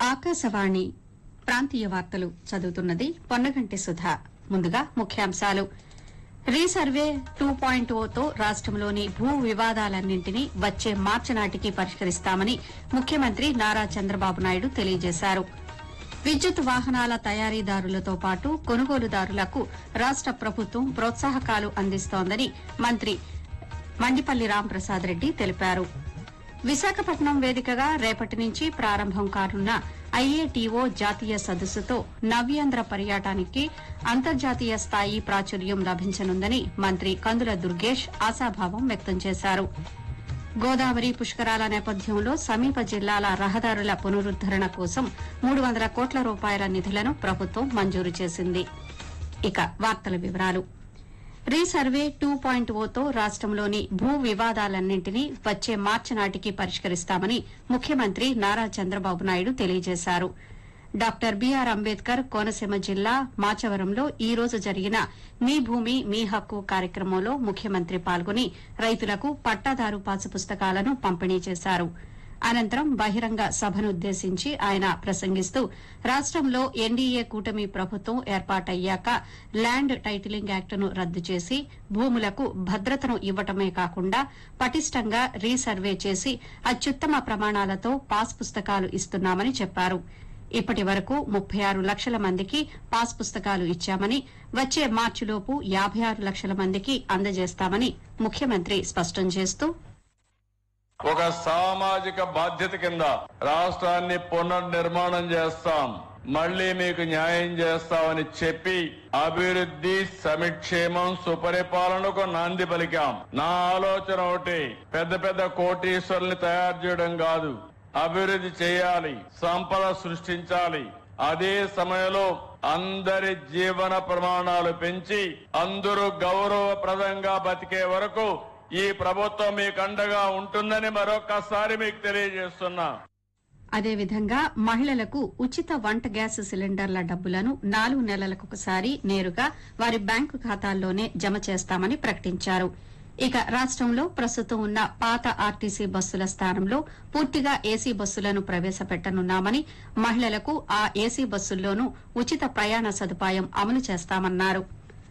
ఆకాశవాణి ప్రాంతీయ వార్తలు చదువుతున్నది పొన్నగంటి సుధా ముందుగా ముఖ్యాంశాలు రీసర్వే టూ పాయింట్ ఓతో రాష్టంలోని భూ వివాదాలన్నింటినీ వచ్చే మార్చి నాటికి పరిష్కరిస్తామని ముఖ్యమంత్రి నారా చంద్రబాబు నాయుడు తెలియజేశారు విద్యుత్ వాహనాల తయారీదారులతో పాటు కొనుగోలుదారులకు రాష్ట ప్రభుత్వం ప్రోత్సాహకాలు అందిస్తోందని మంత్రి మండిపల్లి రాంప్రసాద్ రెడ్డి తెలిపారు విశాఖపట్నం వేదికగా రేపటి నుంచి ప్రారంభం కానున్న ఐఏటీఓ జాతీయ సదస్సుతో నవ్యాంధ్ర పర్యాటానికి అంతర్జాతీయ స్థాయి ప్రాచుర్యం లభించనుందని మంత్రి కందుల దుర్గేష్ ఆశాభావం వ్యక్తం చేశారు గోదావరి పుష్కరాల నేపథ్యంలో సమీప జిల్లాల రహదారుల పునరుద్దరణ కోసం మూడు వందల కోట్ల రూపాయల నిధులను ప్రభుత్వం మంజూరు చేసింది ఇక వార్తల వివరాలు రీసర్వే టూ పాయింట్ ఓతో రాష్టంలోని భూ వివాదాలన్నింటినీ వచ్చే మార్చి నాటికి పరిష్కరిస్తామని ముఖ్యమంత్రి నారా చంద్రబాబు నాయుడు తెలియజేశారు డాక్టర్ బీఆర్ అంబేద్కర్ కోనసీమ జిల్లా మాచవరంలో ఈ రోజు జరిగిన మీ భూమి మీ హక్కు కార్యక్రమంలో ముఖ్యమంత్రి పాల్గొని రైతులకు పట్టాదారు పాసు పుస్తకాలను పంపిణీ చేశారు అనంతరం బహిరంగ సభనుద్దేశించి ఆయన ప్రసంగిస్తూ రాష్టంలో ఎన్డీఏ కూటమి ప్రభుత్వం ఏర్పాటయ్యాక ల్యాండ్ టైటిలింగ్ యాక్టును రద్దు చేసి భూములకు భద్రతను ఇవ్వటమే కాకుండా పటిష్టంగా రీసర్వే చేసి అత్యుత్తమ ప్రమాణాలతో పాస్ పుస్తకాలు ఇస్తున్నామని చెప్పారు ఇప్పటి వరకు ముప్పై ఆరు లక్షల మందికి పాస్ పుస్తకాలు ఇచ్చామని వచ్చే మార్చిలోపు యాబై ఆరు లక్షల మందికి అందజేస్తామని ముఖ్యమంత్రి స్పష్టం చేస్తూ ఒక సామాజిక బాధ్యత కింద రాష్ట్రాన్ని పునర్నిర్మాణం చేస్తాం మళ్ళీ మీకు న్యాయం చేస్తామని చెప్పి అభివృద్ధి సమిక్షేమం సుపరిపాలనకు నాంది పలికాం నా ఆలోచన ఒకటి పెద్ద పెద్ద కోటీశ్వరుల్ని తయారు చేయడం కాదు అభివృద్ధి చేయాలి సంపద సృష్టించాలి అదే సమయంలో అందరి జీవన ప్రమాణాలు పెంచి అందరూ గౌరవప్రదంగా బతికే వరకు ఈ ప్రభుత్వం మీకు అండగా ఉంటుందని మరొకసారి మీకు తెలియజేస్తున్నా అదేవిధంగా మహిళలకు ఉచిత వంట గ్యాస్ సిలిండర్ల డబ్బులను నాలుగు నెలలకొకసారి నేరుగా వారి బ్యాంకు ఖాతాల్లోనే జమ చేస్తామని ప్రకటించారు ఇక రాష్టంలో ప్రస్తుతం ఉన్న పాత ఆర్టీసీ బస్సుల స్థానంలో పూర్తిగా ఏసీ బస్సులను ప్రవేశపెట్టనున్నామని మహిళలకు ఆ ఏసీ బస్సుల్లోనూ ఉచిత ప్రయాణ సదుపాయం అమలు చేస్తామన్నారు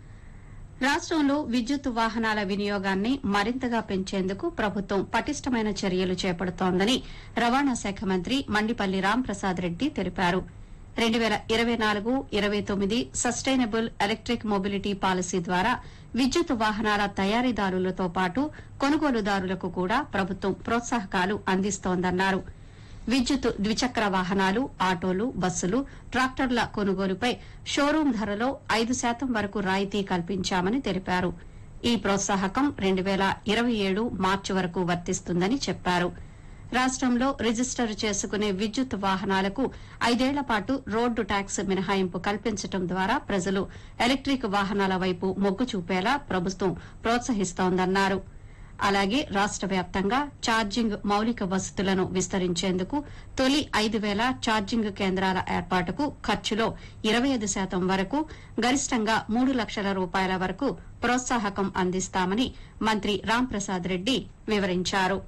రాష్టంలో విద్యుత్ వాహనాల వినియోగాన్ని మరింతగా పెంచేందుకు ప్రభుత్వం పటిష్టమైన చర్యలు చేపడుతోందని రవాణా శాఖ మంత్రి మండిపల్లి రాంప్రసాద్ రెడ్డి తెలిపారు రెండు వేల ఇరవై నాలుగు ఇరవై తొమ్మిది సస్టైనబుల్ ఎలక్ట్రిక్ మొబిలిటీ పాలసీ ద్వారా విద్యుత్ వాహనాల తయారీదారులతో పాటు కొనుగోలుదారులకు కూడా ప్రభుత్వం ప్రోత్సాహకాలు అందిస్తోందన్నారు విద్యుత్ ద్విచక్ర వాహనాలు ఆటోలు బస్సులు ట్రాక్టర్ల కొనుగోలుపై షోరూం ధరలో ఐదు శాతం వరకు రాయితీ కల్పించామని తెలిపారు ఈ ప్రోత్సాహకం రెండు వేల ఇరవై ఏడు మార్చి వరకు వర్తిస్తుందని చెప్పారు రాష్టంలో రిజిస్టర్ చేసుకునే విద్యుత్ వాహనాలకు ఐదేళ్ల పాటు రోడ్డు ట్యాక్స్ మినహాయింపు కల్పించడం ద్వారా ప్రజలు ఎలక్ట్రిక్ వాహనాల వైపు మొగ్గు చూపేలా ప్రభుత్వం ప్రోత్సహిస్తోందన్నారు అలాగే రాష్ట వ్యాప్తంగా ఛార్జింగ్ మౌలిక వసతులను విస్తరించేందుకు తొలి ఐదు వేల ఛార్జింగ్ కేంద్రాల ఏర్పాటుకు ఖర్చులో ఇరవై ఐదు శాతం వరకు గరిష్టంగా మూడు లక్షల రూపాయల వరకు ప్రోత్సాహకం అందిస్తామని మంత్రి రాంప్రసాద్ రెడ్డి వివరించారు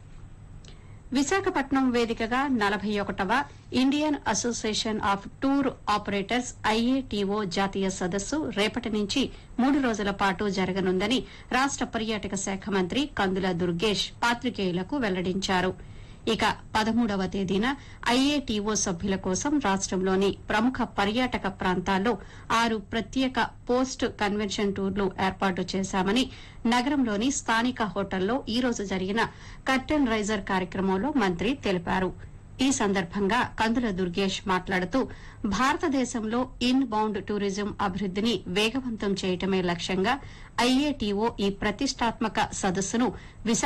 విశాఖపట్నం వేదికగా నలభై ఒకటవ Indian association of tour operators IATO జాతీయ సదస్సు రేపటి నుంచి మూడు రోజుల పాటు జరగనుందని రాష్ట పర్యాటక శాఖ మంత్రి కందుల దుర్గేష్ పాత్రికేయులకు వెల్లడించారు ఇక పదమూడవ తేదీన ఐఏటీఓ సభ్యుల కోసం రాష్టంలోని ప్రముఖ పర్యాటక ప్రాంతాల్లో ఆరు ప్రత్యేక పోస్ట్ కన్వెన్షన్ టూర్లు ఏర్పాటు చేశామని నగరంలోని స్థానిక హోటల్లో ఈ రోజు జరిగిన కర్టెన్ రైజర్ కార్యక్రమంలో మంత్రి తెలిపారు ఈ సందర్భంగా కందుల దుర్గేష్ మాట్లాడుతూ భారతదేశంలో ఇన్ బౌండ్ టూరిజం అభివృద్దిని వేగవంతం చేయటమే లక్ష్యంగా ఐఏటీఓ ఈ ప్రతిష్టాత్మక సదస్సును విశాఖ